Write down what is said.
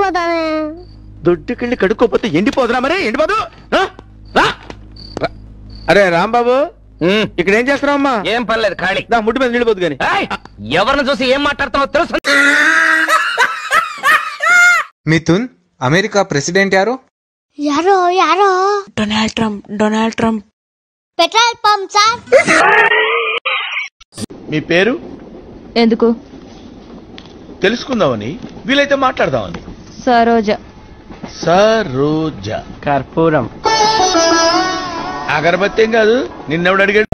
ఎండిపోతానే దొడ్డుకెళ్ళి కడుక్కోపోతే ఎండిపోదురా మరి ఎండిపోదు రా, రా. రా. అరే రాంబాబు ఇక్కడ ఏం చేస్తున్నావమ్మా ఏం పర్లేదు ఖాళీ నా ముడ్డు మీద నిండిపోదు కానీ ఏయ్, ఎవరిని చూసి ఏం మాట్లాడుతున్నావు తెలుసు మిథున్ అమెరికా ప్రెసిడెంట్ యారు యారో యారో Donald Trump Donald Trump petrol pump sir మీ పేరు ఎందుకు తెలుసుకుందామని వీలైతే మాట్లాడదామని సరోజ సరోజ కర్పూరం అగరబత్తి ఏం కాదు నిన్నెవడు అడిగాడు